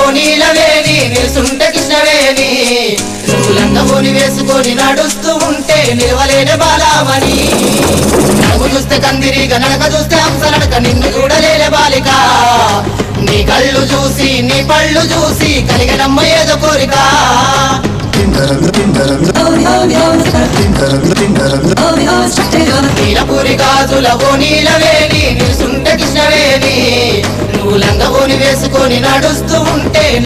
ఓనీలవేని నిలుసుంటే కృష్ణవేణి నువ్వు లంగమోని వేసుకొని నడుస్తూ ఉంటే నిలవలేని బాలామణి నడుము చూస్తే కందిరిగా నడక చూస్తే హంస నడక నిన్ను చూడలేని బాలిక నీ కళ్ళు చూసి నీ పళ్ళు చూసి కలిగినమ్మ ఏదో కోరిక నీలపూరి గాజుల ఓ నీలవేణి నిలుసుంటే కృష్ణవేణి నువ్వు లంగవోని వేసుకొని నడుస్తూ ఉంటే